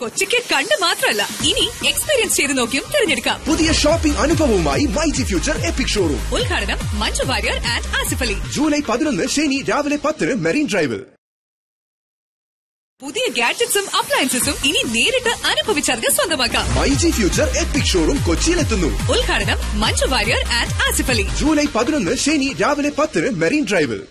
കൊച്ചിക്ക് കണ്ട് മാത്രമല്ല ഇനി എക്സ്പീരിയൻസ് ചെയ്ത് നോക്കിയും തിരഞ്ഞെടുക്കാം പുതിയ ഷോപ്പിംഗ് അനുഭവവുമായി മൈജി ഫ്യൂച്ചർ എപ്പിക് ഷോറൂം ഉദ്ഘാടനം മഞ്ജു വാര്യർ ആൻഡ് ആസിഫ് അലി ജൂലൈ പതിനൊന്ന് ശനി രാവിലെ പത്തിന് മെറീൻ ഡ്രൈവിൽ പുതിയ ഗാഡ്ജറ്റ്സും അപ്ലയൻസസും ഇനി നേരിട്ട് അനുഭവിച്ചറിഞ്ഞ് സ്വന്തമാക്കാം മൈജി ഫ്യൂച്ചർ എപ്പിക് ഷോറൂം കൊച്ചിയിലെത്തുന്നു ഉദ്ഘാടനം മഞ്ജു വാര്യർ ആൻഡ് ആസിഫ് അലി ജൂലൈ പതിനൊന്ന് ശനി രാവിലെ പത്തിന് മെറീൻ ഡ്രൈവിൽ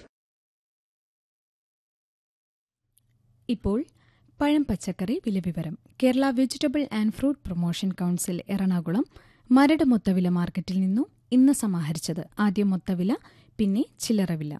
ഇപ്പോൾ പഴം പച്ചക്കറി വില വിവരം Kerala vegetable and fruit promotion council Ernakulam Maradu മൊത്തവില മാർക്കറ്റിൽ നിന്നും ഇന്ന് സമാഹരിച്ചത് ആദ്യം മൊത്തവില പിന്നെ ചില്ലറ വില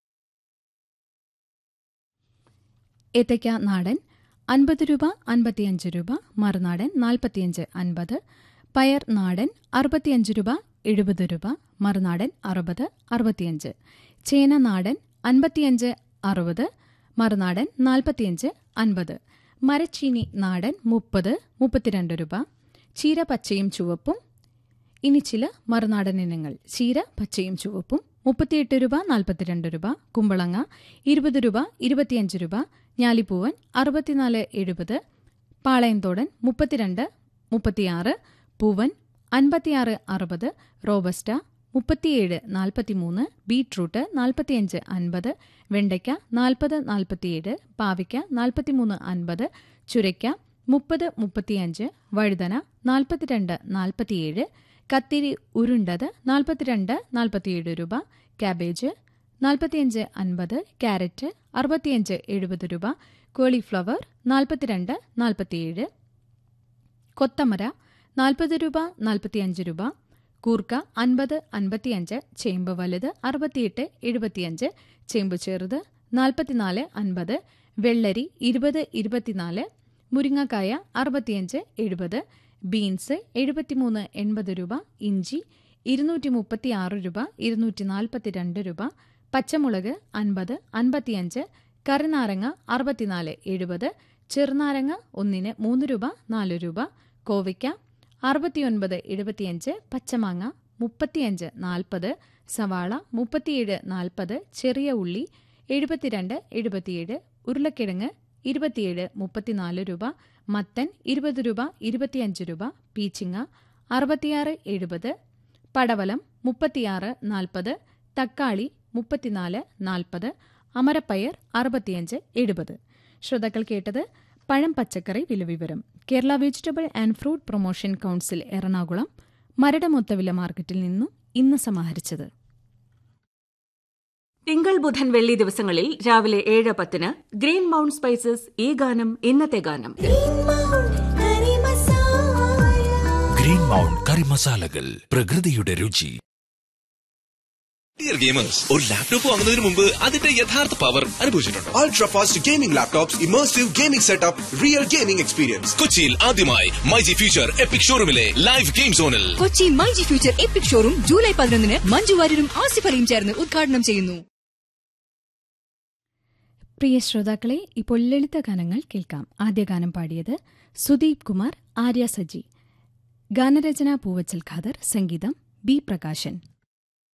ഏത്തയ്ക്ക നാടൻ അൻപത് രൂപ അൻപത്തിയഞ്ച് രൂപ മറുനാടൻ നാൽപ്പത്തിയഞ്ച് അൻപത് പയർ നാടൻ അറുപത്തിയഞ്ച് രൂപ എഴുപത് രൂപ മറുനാടൻ അറുപത് അറുപത്തിയഞ്ച് ചേന നാടൻ അൻപത്തിയഞ്ച് അറുപത് മറുനാടൻ നാൽപ്പത്തിയഞ്ച് അൻപത് മരച്ചീനി നാടൻ മുപ്പത് മുപ്പത്തിരണ്ട് രൂപ ചീര പച്ചയും ചുവപ്പും ഇനി ചില മറുനാടൻ ഇനങ്ങൾ ചീര പച്ചയും ചുവപ്പും മുപ്പത്തിയെട്ട് രൂപ നാൽപ്പത്തിരണ്ട് രൂപ കുമ്പളങ്ങ ഇരുപത് രൂപ ഇരുപത്തിയഞ്ച് രൂപ ഞാലിപ്പൂവൻ അറുപത്തിനാല് എഴുപത് പാളയംതോടൻ മുപ്പത്തിരണ്ട് മുപ്പത്തിയാറ് പൂവൻ അൻപത്തിയാറ് അറുപത് റോബസ്റ്റ മുപ്പത്തിയേഴ് നാൽപ്പത്തിമൂന്ന് ബീട്രൂട്ട് നാൽപ്പത്തിയഞ്ച് അൻപത് വെണ്ടയ്ക്ക നാൽപ്പത് നാൽപ്പത്തിയേഴ് പാവയ്ക്ക നാൽപ്പത്തിമൂന്ന് അൻപത് ചുരയ്ക്ക മുപ്പത് മുപ്പത്തിയഞ്ച് വഴുതന നാൽപ്പത്തിരണ്ട് നാൽപ്പത്തിയേഴ് കത്തിരി ഉരുണ്ടത് നാൽപ്പത്തിരണ്ട് നാൽപ്പത്തിയേഴ് രൂപ കാബേജ് നാൽപ്പത്തിയഞ്ച് അൻപത് ക്യാരറ്റ് അറുപത്തിയഞ്ച് എഴുപത് രൂപ കോളിഫ്ലവർ നാൽപ്പത്തിരണ്ട് നാൽപ്പത്തിയേഴ് കൊത്തമര നാൽപ്പത് രൂപ നാൽപ്പത്തിയഞ്ച് രൂപ കൂർക്ക അൻപത് അൻപത്തിയഞ്ച് ചേമ്പ് വലുത് അറുപത്തിയെട്ട് എഴുപത്തിയഞ്ച് ചേമ്പ് ചെറുത് നാൽപ്പത്തിനാല് അൻപത് വെള്ളരി ഇരുപത് ഇരുപത്തിനാല് മുരിങ്ങക്കായ അറുപത്തിയഞ്ച് എഴുപത് ബീൻസ് എഴുപത്തിമൂന്ന് എൺപത് രൂപ ഇഞ്ചി ഇരുന്നൂറ്റി മുപ്പത്തിയാറ് രൂപ ഇരുന്നൂറ്റി നാൽപ്പത്തിരണ്ട് രൂപ പച്ചമുളക് അൻപത് അൻപത്തിയഞ്ച് കറിനാരങ്ങ അറുപത്തിനാല് എഴുപത് ചെറുനാരങ്ങ ഒന്നിന് മൂന്ന് രൂപ നാല് രൂപ കോവയ്ക്ക അറുപത്തിയൊൻപത് എഴുപത്തിയഞ്ച് പച്ചമാങ്ങ മുപ്പത്തിയഞ്ച് നാൽപ്പത് സവാള മുപ്പത്തിയേഴ് നാൽപ്പത് ചെറിയ ഉള്ളി എഴുപത്തിരണ്ട് എഴുപത്തിയേഴ് ഉരുളക്കിഴങ്ങ് ഇരുപത്തിയേഴ് മുപ്പത്തിനാല് രൂപ മത്തൻ ഇരുപത് രൂപ ഇരുപത്തിയഞ്ച് രൂപ പീച്ചിങ്ങ അറുപത്തിയാറ് എഴുപത് പടവലം മുപ്പത്തിയാറ് നാൽപ്പത് തക്കാളി മുപ്പത്തിനാല് നാൽപ്പത് അമരപ്പയർ അറുപത്തിയഞ്ച് എഴുപത് ശ്രോതാക്കൾ കേട്ടത് പഴം പച്ചക്കറി വിലവിവരം Kerala vegetable and fruit promotion council Ernakulam Maradu മൊത്തവില മാർക്കറ്റിൽ നിന്നും ഇന്ന് സമാഹരിച്ചത് തിങ്കൾ ബുധൻ വെള്ളി ദിവസങ്ങളിൽ രാവിലെ ഏഴ് പത്തിന് ഗ്രീൻ മൗണ്ട് സ്പൈസസ് ഈ ഗാനം ഇന്നത്തെ ഗാനം ഗ്രീൻ മൗണ്ട് കറി മസാലകൾ പ്രകൃതിയുടെ രുചി ഡിയർ ഗെയിമേഴ്സ് ഒരു ലാപ്ടോപ്പ് വാങ്ങുന്നതിന് മുമ്പ് അതിന്റെ യഥാർത്ഥ പവർ അനുഭവിച്ചിട്ടുണ്ടോ ultra fast gaming laptops immersive gaming setup real gaming experience കൊച്ചിയിൽ ആദ്യമായി മൈജി ഫ്യൂച്ചർ എപ്പിക് ഷോറൂമിലെ ലൈവ് ഗെയിം സോണിൽ Kochi myG future epic showroom July പതിനൊന്നിന് മഞ്ജു വാര്യരും ആസിഫ് അലിയും ചേർന്ന് ഉദ്ഘാടനം ചെയ്യുന്നു പ്രിയ ശ്രോതാക്കളെ ഇപ്പോൾ ലളിത ഗാനങ്ങൾ കേൾക്കാം ആദ്യ ഗാനം പാടിയത് സുദീപ് കുമാർ ആര്യ സജി ഗാനരചന പൂവച്ചൽ ഖാദർ സംഗീതം ബി പ്രകാശൻ